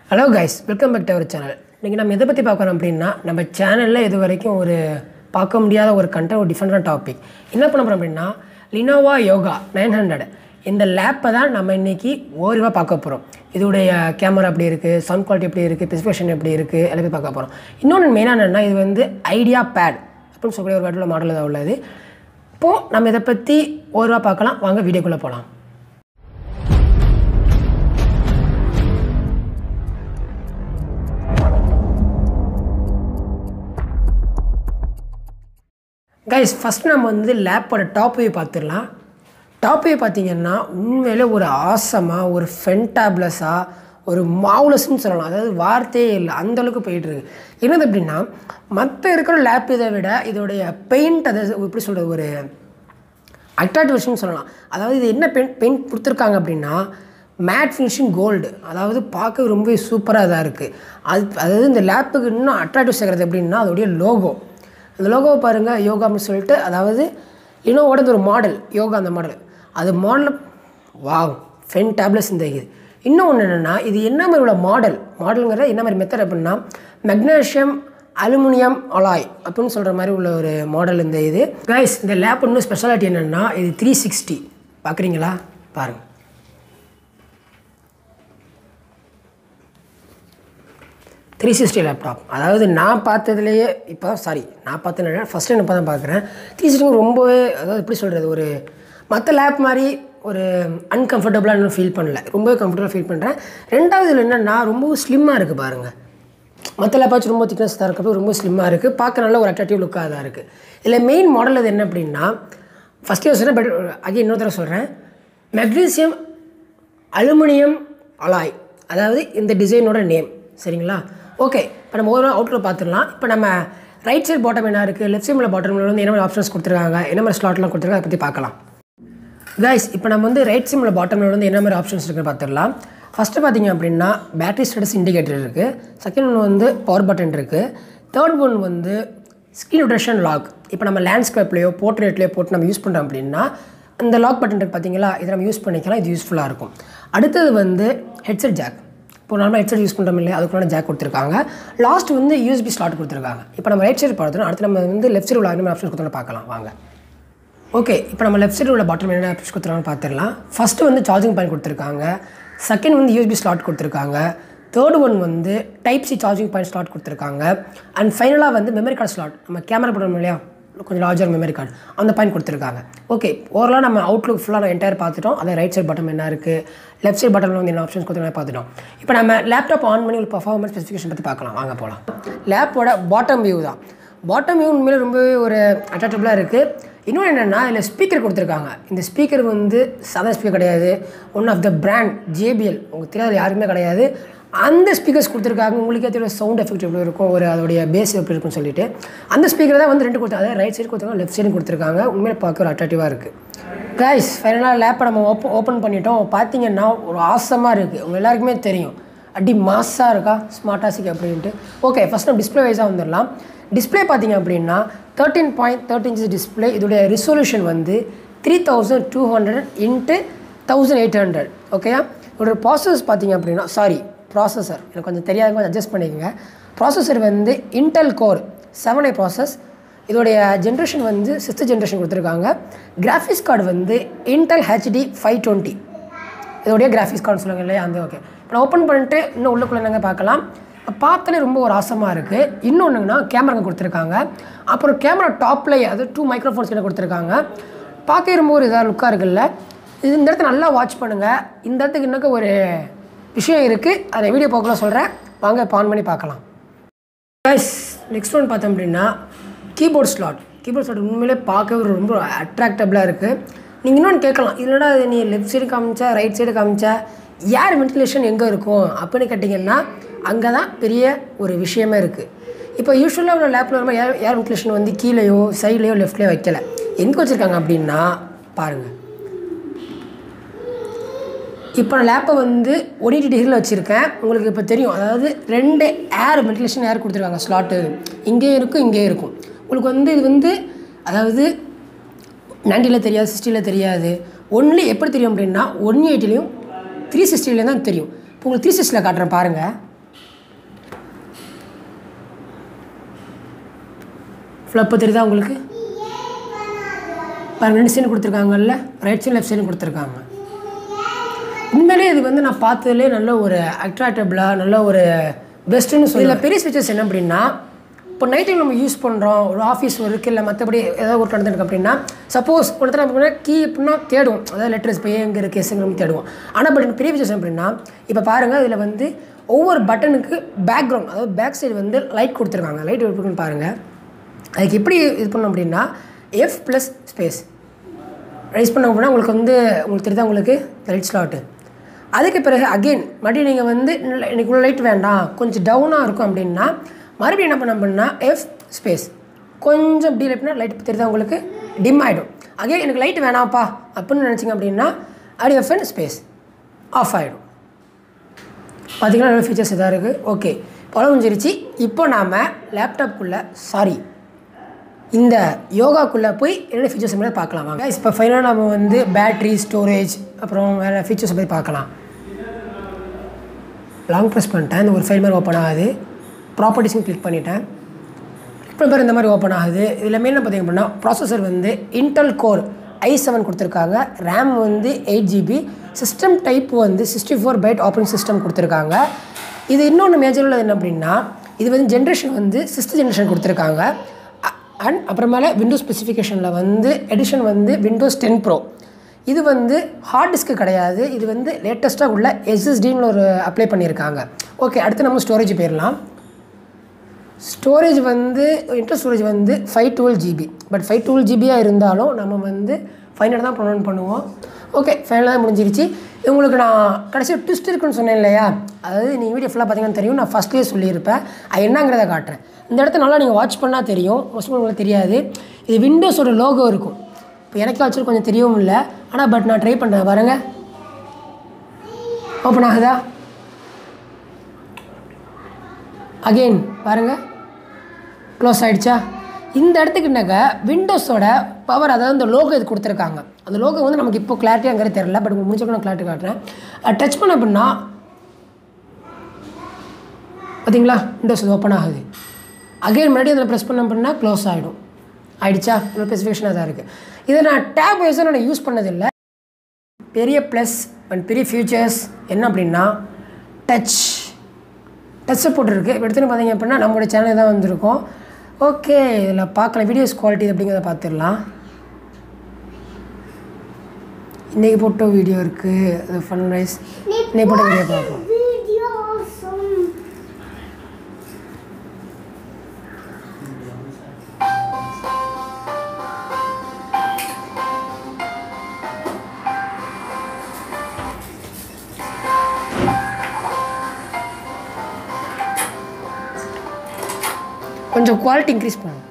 Hello guys welcome back to our channel இன்றைக்கி நம்ம எதை பற்றி பார்க்குறோம் அப்படின்னா நம்ம சேனலில் இது வரைக்கும் ஒரு பார்க்க முடியாத ஒரு கண்டென்ட் ஒரு டிஃப்ரெண்டான டாபிக் என்ன பண்ண போகிறோம் அப்படின்னா லினோவா யோகா நைன் ஹண்ட்ரட் இந்த லேப்பை தான் நம்ம இன்றைக்கி ஓரிவாக பார்க்க போகிறோம் இதோடைய கேமரா எப்படி இருக்குது சவுண்ட் குவாலிட்டி எப்படி இருக்குது ஸ்பெசிஃபிகேஷன் எப்படி இருக்குது எல்லாமே பார்க்க போகிறோம் இன்னொன்று மெயினாக என்னென்னா இது வந்து ஐடியா பேட் அப்படின்னு சொல்லக்கூடிய ஒரு வேர்டில் மாடலில் தான் உள்ளது இப்போது நம்ம இதை பற்றி ஓரிவாக பார்க்கலாம் வாங்க வீடியோக்குள்ளே போகலாம் கைஸ் ஃபஸ்ட் நம்ம வந்து லேப்போட டாப் வியூ பார்த்துடலாம் டாப் வியூ பார்த்தீங்கன்னா உண்மையிலே ஒரு ஆசமாக ஒரு ஃபென்டாப்லஸாக ஒரு மாவுலஸ்ன்னு சொல்லலாம் அதாவது வார்த்தையே இல்லை அந்தளவுக்கு போயிட்டுருக்கு என்னது அப்படின்னா மற்ற இருக்கிற லேப் இதை விட இதோடைய பெயிண்ட் அதை எப்படி சொல்கிறது ஒரு அட்ராக்டிவ் விஷயம் சொல்லலாம் அதாவது இது என்ன பெயிண்ட் பெயிண்ட் கொடுத்துருக்காங்க அப்படின்னா மேட் ஃபினிஷிங் கோல்டு அதாவது பார்க்க ரொம்ப சூப்பராக இதாக இருக்குது அது அதாவது இந்த லேப்புக்கு இன்னும் அட்ராக்டிவ் சேர்க்குறது எப்படின்னா அதோடைய லோகோ அந்த லோகோவை பாருங்கள் யோகா அப்படின்னு சொல்லிட்டு அதாவது லினோவோட ஒரு மாடல் யோகா அந்த மாடல் அது மாடல் வாவ் ஃபென் டேப்லெட்ஸ் இந்த இது இன்னும் ஒன்று என்னென்னா இது என்ன மாதிரி உள்ள மாடல் மாடலுங்கிற என்ன மாதிரி மெத்தட் அப்படின்னா மெக்னீஷியம் அலுமினியம் அலாய் அப்படின்னு சொல்கிற மாதிரி உள்ள ஒரு மாடல் இந்த இது கைஸ் இந்த லேப் இன்னும் ஸ்பெஷாலிட்டி என்னென்னா இது த்ரீ சிக்ஸ்டி பார்க்குறீங்களா பாருங்கள் த்ரீ சிக்ஸ்டி லேப்டாப் அதாவது நான் பார்த்ததுலேயே இப்போ சாரி நான் பார்த்தேன் ஃபஸ்ட்டு என்ன தான் பார்க்குறேன் த்ரீ சிக்ஸ்டி ரொம்பவே அதாவது எப்படி சொல்கிறது ஒரு மற்ற லேப் மாதிரி ஒரு அன்கம்ஃபர்டபுளாக இன்னும் ஃபீல் பண்ணல ரொம்பவே கம்ஃபர்டபுளாக ஃபீல் பண்ணுறேன் ரெண்டாவது இதில் என்னென்னா ரொம்பவும் ஸ்லிம்மாக இருக்குது பாருங்கள் மற்ற லேப்பாச்சும் ரொம்ப திக்னஸ் தான் இருக்கப்போ ரொம்ப ஸ்லிம்மாக இருக்குது பார்க்க நல்ல ஒரு அட்ராக்டிவ் லுக்காக தான் இருக்குது இதில் மெயின் மாடல் அது என்ன அப்படின்னா ஃபஸ்ட்டு யோசனை பட் அகைன் இன்னொரு தடவை சொல்கிறேன் மெக்னீசியம் அலுமினியம் அலாய் அதாவது இந்த டிசைனோட நேம் சரிங்களா ஓகே இப்போ நம்ம ஒரு அவுட்ல பார்த்துடலாம் இப்போ நம்ம ரைட் சைடு பாட்டம் என்ன இருக்குது லெஃப்ட் சைடில் பாட்டமில் வந்து என்ன மாதிரி ஆப்ஷன்ஸ் கொடுத்துருக்காங்க என்ன மாதிரி ஸ்லாட்லாம் கொடுத்துருக்காங்க அதை பற்றி பார்க்கலாம் கைஸ் இப்போ நம்ம வந்து ரைட் சைடில் பாட்டமில் வந்து என்ன மாதிரி ஆப்ஷன்ஸ் இருக்குன்னு பார்த்துடலாம் ஃபஸ்ட்டு பார்த்தீங்க அப்படின்னா பேட்டரி ஸ்டேட்டஸ் இண்டிகேட்டர் இருக்குது செகண்ட் ஒன்று வந்து பவர் பட்டன் இருக்குது தேர்ட் ஒன் வந்து ஸ்க்ரீன் ரொட்டேஷன் லாக் இப்போ நம்ம லேண்ட்ஸ்கேப்லேயோ போர்ட்ரேட்லேயோ போட்டு நம்ம யூஸ் பண்ணுறோம் அப்படின்னா இந்த லாக் பட்டன் இருக்குது பார்த்தீங்களா இதை நம்ம யூஸ் பண்ணிக்கலாம் இது யூஸ்ஃபுல்லாக இருக்கும் அடுத்தது வந்து ஹெட்செட் ஜாக் இப்போ நார்மலாக ஹெட்செட் யூஸ் பண்ணுறோம் இல்லையா அதுக்குள்ள ஜாக் கொடுத்துருக்காங்க லாஸ்ட் வந்து யூஎஸ்பி ஸ்லாட் கொடுத்துருக்காங்க இப்போ நம்ம ரைட் சைடு பார்த்தோம் அடுத்து நம்ம வந்து லெஃப்ட் சைடு உள்ள என்ன ஆப்ஷன் கொடுத்தோம் பார்க்கலாம் வாங்க ஓகே இப்போ நம்ம லெஃப்ட் சைடு உள்ள பாட்டம் என்ன ஆப்ஷன் கொடுத்துருக்காங்க பார்த்துடலாம் ஃபஸ்ட்டு வந்து சார்ஜிங் பாயிண்ட் கொடுத்துருக்காங்க செகண்ட் வந்து யூஎஸ்பி ஸ்லாட் கொடுத்துருக்காங்க தேர்ட் ஒன் வந்து type C charging point slot கொடுத்துருக்காங்க அண்ட் ஃபைனலாக வந்து மெமரி கார்டு ஸ்லாட் நம்ம கேமரா போடணும் இல்லையா கொஞ்சம் லார்ஜர் மெமரி கார்டு அந்த பாயிண்ட் கொடுத்துருக்காங்க ஓகே ஓவராலாக நம்ம அவுட்லுக் ஃபுல்லாக நம்ம என்டையர் பார்த்துட்டோம் அதே ரைட் சைடு பட்டம் என்ன இருக்குது லெஃப்ட் சைடு பட்டனில் வந்து என்ன ஆப்ஷன்ஸ் கொடுத்துருக்காங்க பார்த்துட்டோம் இப்போ நம்ம லேப்டாப் ஆன் பண்ணி ஒரு பர்ஃபார்மன்ஸ் ஸ்பெசிஃபிகேஷன் பற்றி பார்க்கலாம் வாங்க போகலாம் லேப்போட பாட்டம் வியூ தான் பாட்டம் வியூ உண்மையிலே ரொம்பவே ஒரு அட்ராக்டபுளாக இருக்குது இன்னொன்று என்னென்னா இதில் ஸ்பீக்கர் கொடுத்துருக்காங்க இந்த ஸ்பீக்கர் வந்து சாதா ஸ்பீக்கர் கிடையாது one of the brand JBL உங்களுக்கு தெரியாது யாருமே கிடையாது அந்த ஸ்பீக்கர்ஸ் கொடுத்துருக்காங்க உங்களுக்கே தெரியும் சவுண்ட் எஃபெக்ட் எப்படி இருக்கும் ஒரு அதோடைய பேஸ் எப்படி இருக்கும்னு சொல்லிட்டு அந்த ஸ்பீக்கர் தான் வந்து ரெண்டு கொடுத்தாங்க அதாவது ரைட் சைடு கொடுத்துருக்காங்க லெஃப்ட் சைடு கொடுத்துருக்காங்க உண்மையிலே பார்க்க ஒரு அட்ராக்டிவாக இருக்குது கைஸ் ஃபைனலாக லேப்பை நம்ம ஓப்பன் ஓப்பன் பண்ணிட்டோம் பார்த்தீங்கன்னா ஒரு ஆசமாக இருக்குது உங்கள் எல்லாருக்குமே தெரியும் அடி மாஸாக இருக்கா ஸ்மார்ட்டாசிக் அப்படின்ட்டு ஓகே ஃபஸ்ட் நம்ம டிஸ்பிளே வைஸாக வந்துடலாம் டிஸ்பிளே பார்த்தீங்க அப்படின்னா thirteen point thirteen inches display இதோடைய ரிசொல்யூஷன் வந்து three thousand two hundred into thousand eight hundred ஓகேயா இதோட ப்ராசஸ் பார்த்தீங்க அப்படின்னா சாரி ப்ராசஸர் எனக்கு கொஞ்சம் தெரியாத கொஞ்சம் அட்ஜஸ்ட் பண்ணிக்கோங்க ப்ராசஸர் வந்து Intel core seven I process இதோடைய ஜென்ரேஷன் வந்து சிக்ஸ்த் ஜென்ரேஷன் கொடுத்துருக்காங்க கிராஃபிக்ஸ் கார்டு வந்து இன்டெல் ஹெச்டி ஃபைவ் டுவெண்ட்டி இதோடைய கிராஃபிக்ஸ் கார்டு சொல்லுங்க இல்லையா அந்த ஓகே இப்போ நான் ஓப்பன் பண்ணிட்டு இன்னும் உள்ளுக்குள்ளே நாங்கள் பார்க்கலாம் பார்த்தாலே ரொம்ப ஒரு ஆசமாக இருக்குது இன்னொன்றுங்கன்னா கேமரா கொடுத்துருக்காங்க அப்புறம் கேமரா டாப்பில் அது டூ மைக்ரோஃபோன்ஸ் கிட்ட கொடுத்துருக்காங்க பார்க்கவே ரொம்ப ஒரு இதாக லுக்காக இருக்குல்ல இது இந்த இடத்த நல்லா வாட்ச் பண்ணுங்கள் இந்த இடத்துக்கு இன்னும் ஒரு விஷயம் இருக்குது அதை வீடியோ பார்க்கல சொல்கிறேன் வாங்க இப்போ ஆன் பண்ணி பார்க்கலாம் கைஸ் நெக்ஸ்ட் ஒன் பார்த்தோம் அப்படின்னா கீபோர்ட் ஸ்லாட் கீபோர்ட் ஸ்லாட் உண்மையிலே பார்க்கவே ஒரு ரொம்ப அட்ராக்டபுளாக இருக்குது நீங்கள் இன்னொன்று கேட்கலாம் இல்லைடா இது நீ லெஃப்ட் சைடு காமிச்சா ரைட் சைடு காமிச்சா ஏர் வென்டிலேஷன் எங்கே இருக்கும் அப்படின்னு கேட்டிங்கன்னா அங்கே தான் பெரிய ஒரு விஷயமே இருக்குது இப்போ யூஸ்வலாக உள்ள லேப்பில் நம்ம ஏர் ஏர் வென்டிலேஷன் வந்து கீழேயோ சைட்லேயோ லெஃப்ட்லேயோ வைக்கல எங்கே வச்சுருக்காங்க அப்படின்னா பாருங்கள் இப்போ நான் லேப்பை வந்து ஒன் எயிட்டி டிகிரியில் வச்சுருக்கேன் உங்களுக்கு இப்போ தெரியும் அதாவது ரெண்டு ஏர் வென்டிலேஷன் ஏர் கொடுத்துருக்காங்க ஸ்லாட்டு இங்கேயும் இருக்கும் இங்கேயும் இருக்கும் உங்களுக்கு வந்து இது வந்து அதாவது நைன்ட்டியில் தெரியாது சிக்ஸ்டியில் தெரியாது ஒன்லி எப்படி தெரியும் அப்படின்னா ஒன் எயிட்டிலையும் த்ரீ சிக்ஸ்டிலையும் தான் தெரியும் இப்போ உங்களுக்கு த்ரீ சிக்ஸ்டியில் காட்டுறேன் பாருங்கள் ஃப்ளப்போ தெரியுதா உங்களுக்கு பாருங்க ரெண்டு சைடு கொடுத்துருக்காங்கல்ல ரைட் சைடு லெஃப்ட் சைடு கொடுத்துருக்காங்க உண்மையிலே இது வந்து நான் பார்த்ததுலே நல்ல ஒரு அட்ராக்டபிளாக நல்ல ஒரு பெஸ்ட்டுன்னு சொல்லி பெரிய ஸ்விட்சஸ் என்ன அப்படின்னா இப்போ நைட் நம்ம யூஸ் பண்ணுறோம் ஒரு ஆஃபீஸ் ஒர்க் இல்லை மற்றபடி ஏதாவது ஒரு நடந்துருக்கு அப்படின்னா சப்போஸ் ஒரு இடத்துல நம்ம கீ அப்படின்னா தேடுவோம் அதாவது லெட்டர்ஸ் இப்போ எங்கே இருக்குது எஸ்ங்க நம்ம தேடுவோம் ஆனால் பட் பெரிய விஷயம் அப்படின்னா இப்போ பாருங்கள் இதில் வந்து ஒவ்வொரு பட்டனுக்கு பேக்ரவுண்ட் அதாவது பேக் சைடு வந்து லைட் கொடுத்துருக்காங்க லைட் கொடுக்குன்னு பாருங்கள் அதுக்கு எப்படி இது பண்ணோம் அப்படின்னா எஃப் ப்ளஸ் ஸ்பேஸ் ரைஸ் பண்ண அப்படின்னா உங்களுக்கு வந்து உங்களுக்கு தெரியுதா உங்களுக்கு லைட் ஸ்லாட்டு அதுக்கு பிறகு அகெயின் மறுபடியும் நீங்கள் வந்து இல்ல, எனக்கு உள்ள லைட் வேண்டாம் கொஞ்சம் டவுனாக இருக்கும் அப்படின்னா மறுபடியும் என்ன பண்ண அப்படின்னா எஃப் ஸ்பேஸ் கொஞ்சம் இப்படி லைட்னா லைட் தெரியுதா உங்களுக்கு டிம் ஆகிடும் அகெயின் எனக்கு லைட் வேணாம்ப்பா அப்படின்னு நினச்சிங்க அப்படின்னா அது எஃப்என் ஸ்பேஸ் ஆஃப் ஆகிடும் பார்த்தீங்கன்னா நல்ல ஃபீச்சர்ஸ் இதாக இருக்குது ஓகே புலமுஞ்சிருச்சு இப்போ நாம் லேப்டாப்குள்ளே சாரி இந்த யோகாக்குள்ளே போய் என்னென்ன ஃபீச்சர்ஸ் மாதிரி பார்க்கலாம் வாங்க இப்போ ஃபைனலாக நம்ம வந்து பேட்ரி ஸ்டோரேஜ் அப்புறம் வேறு ஃபீச்சர்ஸ் பற்றி பார்க்கலாம் லாங் ப்ரெஸ் பண்ணிட்டேன் இந்த ஒரு ஃபைல் மாதிரி ஓப்பன் ஆகுது ப்ராப்பர்ட்டிஸும் கிளிக் பண்ணிட்டேன் கிளிக் பண்ண பிறகு இந்த மாதிரி ஓப்பன் ஆகுது இதில் மெயினாக பார்த்தீங்க அப்படின்னா ப்ராசஸர் வந்து இன்டெல் கோர் ஐ செவன் கொடுத்துருக்காங்க ரேம் வந்து எயிட் ஜிபி சிஸ்டம் டைப் வந்து sixty four byte operating system கொடுத்துருக்காங்க இது இன்னொன்று மேஜர் உள்ளது என்ன அப்படின்னா இது வந்து ஜென்ரேஷன் வந்து சிக்ஸ்த் ஜென்ரேஷன் கொடுத்துருக்காங்க அண்ட் அப்புறமேல விண்டோஸ் ஸ்பெசிஃபிகேஷனில் வந்து எடிஷன் வந்து விண்டோஸ் டென் ப்ரோ இது வந்து ஹார்ட் டிஸ்க்கு கிடையாது இது வந்து லேட்டஸ்ட்டாக உள்ள எஸ்எஸ்டின்னு ஒரு அப்ளை பண்ணியிருக்காங்க ஓகே அடுத்து நம்ம ஸ்டோரேஜ் போயிடலாம் ஸ்டோரேஜ் வந்து இன்டர் ஸ்டோரேஜ் வந்து five twelve GB but five twelve ஜிபியாக இருந்தாலும் நம்ம வந்து ஃபைனல் தான் ப்ரொனவுன் பண்ணுவோம் ஓகே ஃபைனலாக தான் முடிஞ்சிருச்சு இது உங்களுக்கு நான் கடைசியாக ட்விஸ்ட் இருக்குன்னு சொன்னேன் இல்லையா அதாவது நீங்கள் வீடியோ ஃபுல்லாக பார்த்தீங்கன்னா தெரியும் நான் ஃபஸ்ட்லேயே சொல்லியிருப்பேன் அது என்னங்கிறத காட்டுறேன் இந்த இடத்த நல்லா நீங்கள் வாட்ச் பண்ணால் தெரியும் மோஸ்ட்லி உங்களுக்கு தெரியாது இது விண்டோஸோட லோகோ இருக்கும் இப்போ எனக்கு ஆச்சு கொஞ்சம் தெரியவும் இல்லை ஆனால் பட் நான் ட்ரை பண்ணுறேன் பாருங்க ஓப்பன் ஆகுதா அகெயின் பாருங்கள் க்ளோஸ் ஆகிடுச்சா இந்த இடத்துக்குனாக்க விண்டோஸோட பவர் அதாவது இந்த லோகோ இது கொடுத்துருக்காங்க அந்த லோகோ வந்து நமக்கு இப்போ கிளாரிட்டியாங்கிறது தெரில பட் உங்களுக்கு முடிஞ்சப்போ நான் கிளாரிட்டி காட்டுறேன் டச் பண்ண அப்படின்னா பார்த்தீங்களா விண்டோஸ் ஓப்பன் ஆகுது அகைன் மறுபடியும் அதில் ப்ரெஸ் பண்ண அப்படின்னா க்ளோஸ் ஆகிடும் ஆயிடுச்சா இவ்வளோ ஸ்பெசிஃபிகேஷனாக தான் இருக்குது இதை நான் டேப் வைஸாக நான் யூஸ் பண்ணதில்லை பெரிய ப்ளஸ் அண்ட் பெரிய ஃபியூச்சர்ஸ் என்ன அப்படின்னா டச் டச்சை போட்டிருக்கு இப்போ எடுத்துன்னு பார்த்தீங்க அப்படின்னா நம்மளோட சேனல் தான் வந்திருக்கோம் ஓகே இதில் பார்க்கலாம் வீடியோஸ் குவாலிட்டி அப்படிங்கிறத பார்த்துடலாம் இன்றைக்கி போட்ட வீடியோ இருக்குது அது ஃபன் ரைஸ் இன்னைக்கு போட்ட வீடியோ பார்ப்போம் Video awesome. கொஞ்சம் குவாலிட்டி இன்க்ரீஸ் பண்ணும்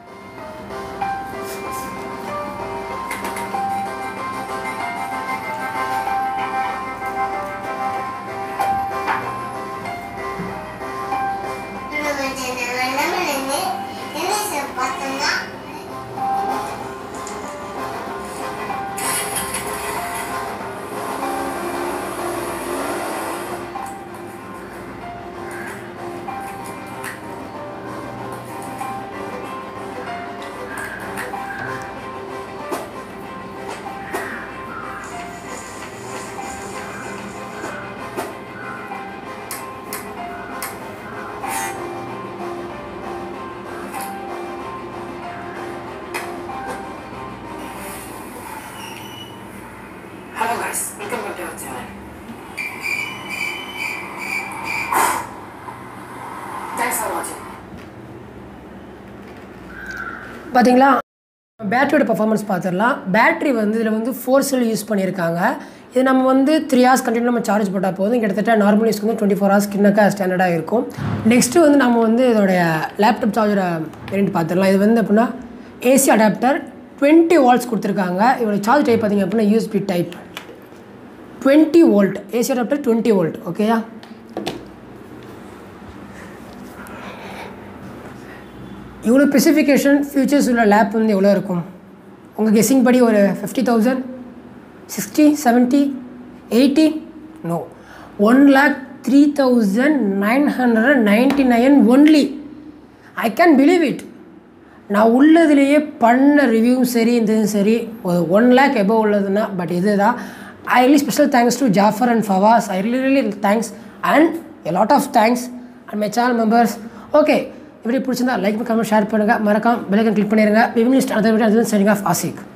நம்ம சேனல் நம்மளே என்ன பார்த்தோம்னா hello guys welcome back to our channel thanks for வாட்சிங் பார்த்தீங்களா பேட்டரியோட பர்ஃபார்மன்ஸ் பார்த்துடலாம் பேட்டரி வந்து இதில் வந்து ஃபோர் செல் யூஸ் பண்ணியிருக்காங்க இது நம்ம வந்து த்ரீ ஹவர்ஸ் கண்டினியூ நம்ம சார்ஜ் போட்டால் போதும் கிட்டத்தட்ட நார்மல் யூஸ்க்கு வந்து டுவெண்ட்டி ஃபோர் ஹவர்ஸ் கிண்ணக்கா ஸ்டாண்டர்டாக இருக்கும் நெக்ஸ்ட்டு வந்து நம்ம வந்து இதோடைய லேப்டாப் சார்ஜரை வேரியன்ட் பார்த்துடலாம் இது வந்து அப்படின்னா ஏசி அடாப்டர் டுவெண்ட்டி வால்ட்ஸ் கொடுத்துருக்காங்க இதோட சார்ஜ் டைப் பார்த்தீங்க அப்படின்னா USB type twenty volt AC adapter twenty volt ஓகேயா இவ்வளோ ஸ்பெசிஃபிகேஷன் ஃபியூச்சர்ஸ் உள்ள லேப் வந்து எவ்வளோ இருக்கும் உங்கள் கெஸ்ஸிங் படி ஒரு fifty thousand sixty seventy eighty no one lakh three thousand nine hundred ninety nine only I can believe it நான் உள்ளதுலேயே பண்ண ரிவ்யூவும் சரி இந்த இதுவும் சரி ஒரு ஒன் லேக் எபோவ் உள்ளதுன்னா பட் இதுதான் I really special thanks to Jafar and Fawaz I really really thanks and a lot of thanks and my channel members okay இப்படி பிடிச்சிருந்தா லைக் கமெண்ட் ஷேர் பண்ணுங்கள் மறக்காம பெல்லைக்கன் கிளிக் பண்ணிடுங்க விமினிஸ்ட் அந்த சரிங் ஆஃப் ஆசிக்